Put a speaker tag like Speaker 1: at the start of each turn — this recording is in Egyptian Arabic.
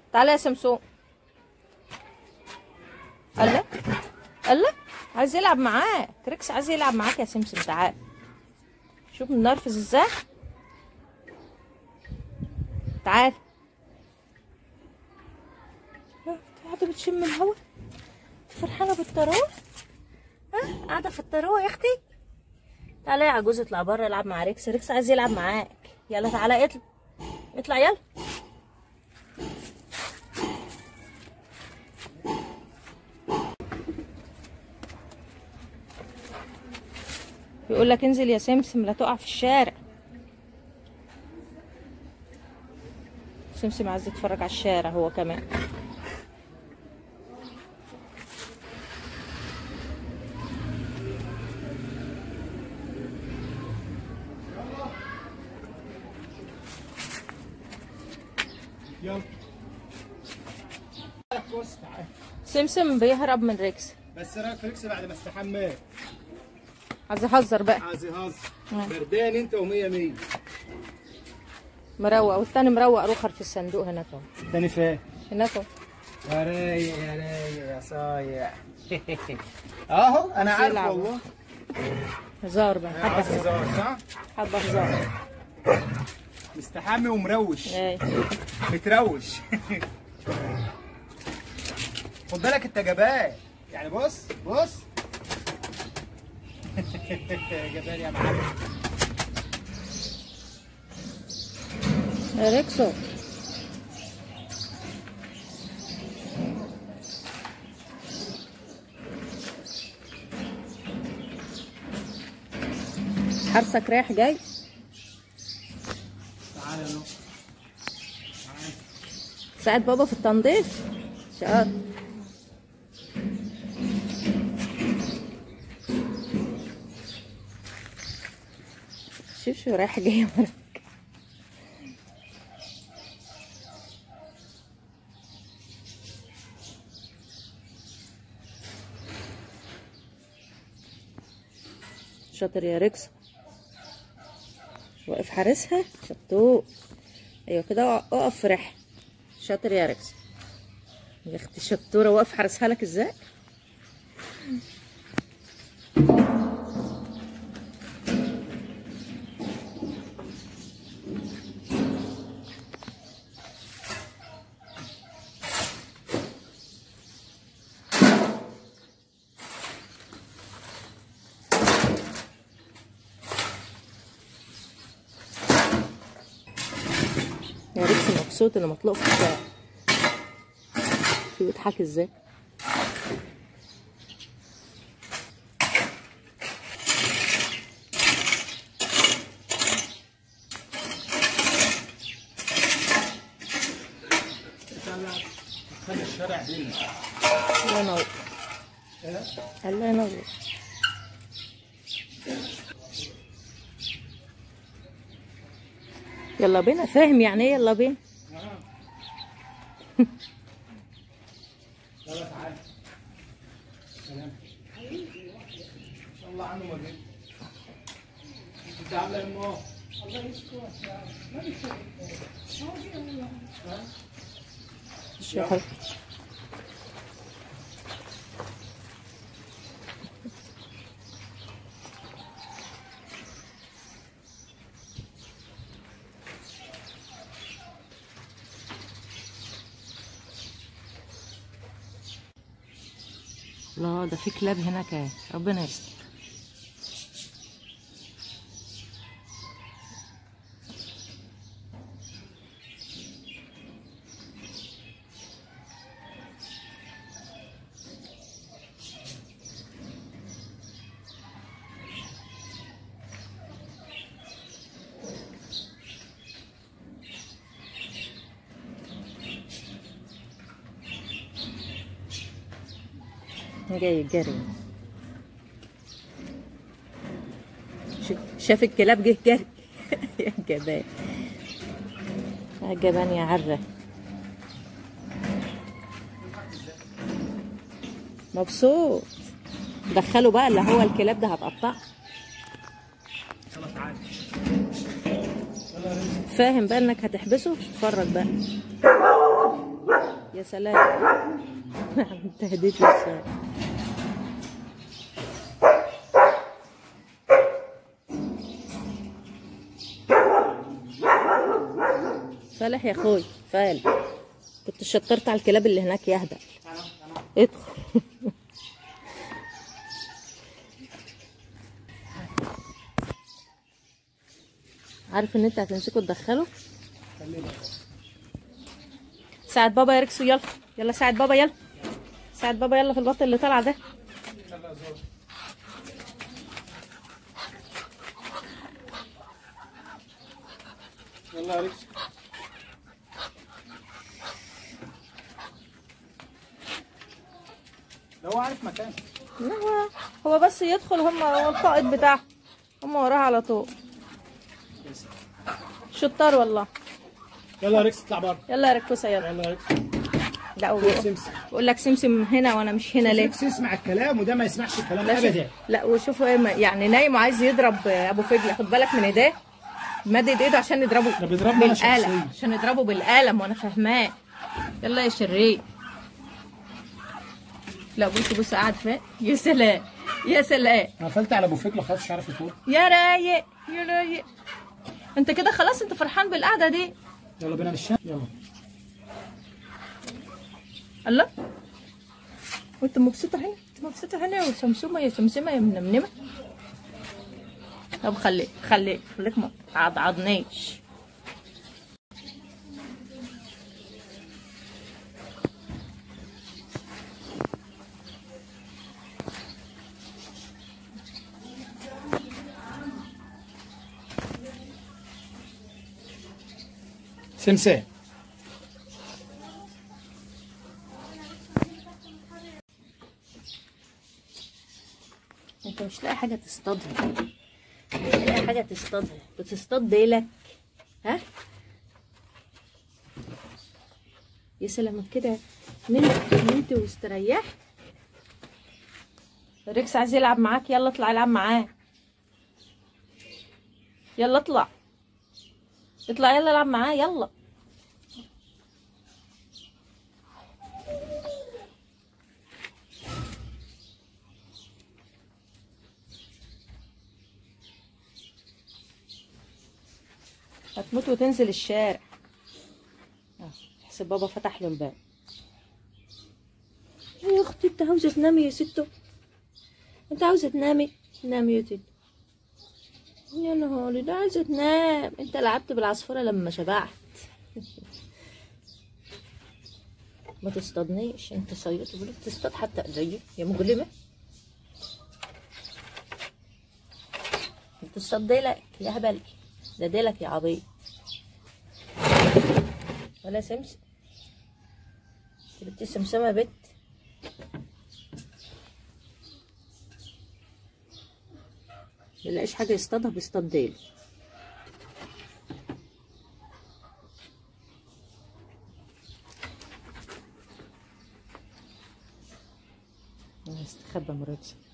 Speaker 1: تعالى يا سمسوم الله الله عايز يلعب معاك ريكس عايز يلعب معاك يا سمسم تعال شوف منرفز ازاي تعال قاعدة بتشم الهوا فرحانة بالطراوة ها قاعدة في الطراوة يا اختي تعالى يا عجوز اطلع بره العب مع ريكس ريكس عايز يلعب معاك يلا تعالى اطلع اطلع يلا بيقول لك انزل يا سمسم لا تقع في الشارع سمسم عايز يتفرج على الشارع هو كمان
Speaker 2: يلا بص تعال
Speaker 1: سمسم بيهرب من ريكس
Speaker 2: بس رايك في ريكس بعد ما استحماه
Speaker 1: عايز يهزر بقى
Speaker 2: عايز يهزر
Speaker 1: آه.
Speaker 2: بردان انت ومية مية
Speaker 1: مروق والتاني مروق روخر في الصندوق هناك اهو
Speaker 2: تاني فين
Speaker 1: هناك اهو
Speaker 2: يا رايق يا رايق يا صايع اهو انا عارف
Speaker 1: يلعب.
Speaker 2: والله
Speaker 1: هزار بقى حبه
Speaker 2: عايز
Speaker 1: هزار
Speaker 2: هزار صح
Speaker 1: حبه هزار
Speaker 2: مستحمي ومروش
Speaker 1: ايه
Speaker 2: متروش خد بالك انت جبان يعني بص بص جبان يا معلم
Speaker 1: يا ريكسو حرسك رايح جاي
Speaker 2: تعالى يا نو
Speaker 1: ساعد بابا في التنظيف شاطر شوف شو رايح جاي وراك شاطر يا ريكس واقف حارسها شطوق ايوه كده اقف في ريحها شاطر يا ريكس يا اختي شطوره واقف حارسها لك ازاي يا ريكس مبسوط انه مطلوق في الشارع شو بيضحك ازاي
Speaker 2: خلي الشارع لنا
Speaker 1: الله ينور الله ينور يلا بينا فاهم يعني ايه يلا بينا
Speaker 2: يلا تعالى سلام ان شاء الله عنه مجد انت عامله ايه امه
Speaker 1: شو حلو لا ده في كلاب هناك اهي ربنا يستر جاي جري ش- شاف الكلاب جه جري يا جبان يا جبان يا عره مبسوط دخله بقى اللي هو الكلاب ده هتقطعه
Speaker 2: يلا تعالى
Speaker 1: فاهم بقى انك هتحبسه اتفرج بقى يا سلام انت هديت لي الشاي فالح يا اخوي فالح كنت شطرت على الكلاب اللي هناك يهدى ادخل عارف ان انت هتمسكه تدخله ساعد بابا يا ركسو يلا يلا ساعد بابا يلا ساعد بابا يلا في البط اللي طالع ده
Speaker 2: يلا زور يلا يا ريكس لو هو عارف مكانه
Speaker 1: هو هو بس يدخل هم هو القائد بتاعه هم وراه على طول شطار والله
Speaker 2: يلا يا ريكس اطلع بره
Speaker 1: يلا يا ركوسه يلا
Speaker 2: يلا يا ريكس
Speaker 1: لا هو-
Speaker 2: سمسم
Speaker 1: بقول لك سمسم هنا وانا مش هنا ليه
Speaker 2: ريكس يسمع الكلام وده ما يسمعش الكلام
Speaker 1: لا شوف
Speaker 2: ابدا
Speaker 1: لا وشوفوا ايه ما- يعني نايم وعايز يضرب ابو فجل خد بالك من ايديه مدد ايده عشان يضربه
Speaker 2: ده بيضربني أنا
Speaker 1: بالقلم
Speaker 2: شخصيا.
Speaker 1: عشان يضربه بالقلم وانا فاهماه يلا يا شرير لا بص بص قاعد فين يا سلام يا سلام
Speaker 2: انا قفلت على ابو فكره خلاص مش عارف يطول
Speaker 1: يا رايق يا رايق انت كده خلاص انت فرحان بالقعده دي
Speaker 2: يلا بينا للشام يلا
Speaker 1: الله وانت مبسوطه هنا انت مبسوطه هنا يا شمسومه يا شمسمه يا منمنمه طب خليك خليك خليك ما تعضعضنيش
Speaker 2: سمسم
Speaker 1: انت مش لاقي حاجه تصطادها مش لاقي حاجه تصطادها بتصطاد ديلك ها يا سلام كده نمت نمت واستريحت ريكس عايز يلعب معاك يلا اطلع العب معاه يلا اطلع اطلع يلا العب معاه يلا هتموت وتنزل الشارع اه احسب بابا فتح له الباب يا اختي انت عاوزه تنامي يا ستو انت عاوزه تنامي نامي يا ستو يا نهاري ده عايزه تنام انت لعبت بالعصفوره لما شبعت ما تصطادنيش انت صيدت بقولك تصطاد حتى ايديا يا مجرمه انت تصطاد ديلك يا هبل ده ديلك يا عبيط ولا سمسم جبتي سمسمة بت ملاقيش حاجة يصطادها بيصطاد ديله استخبى مراتي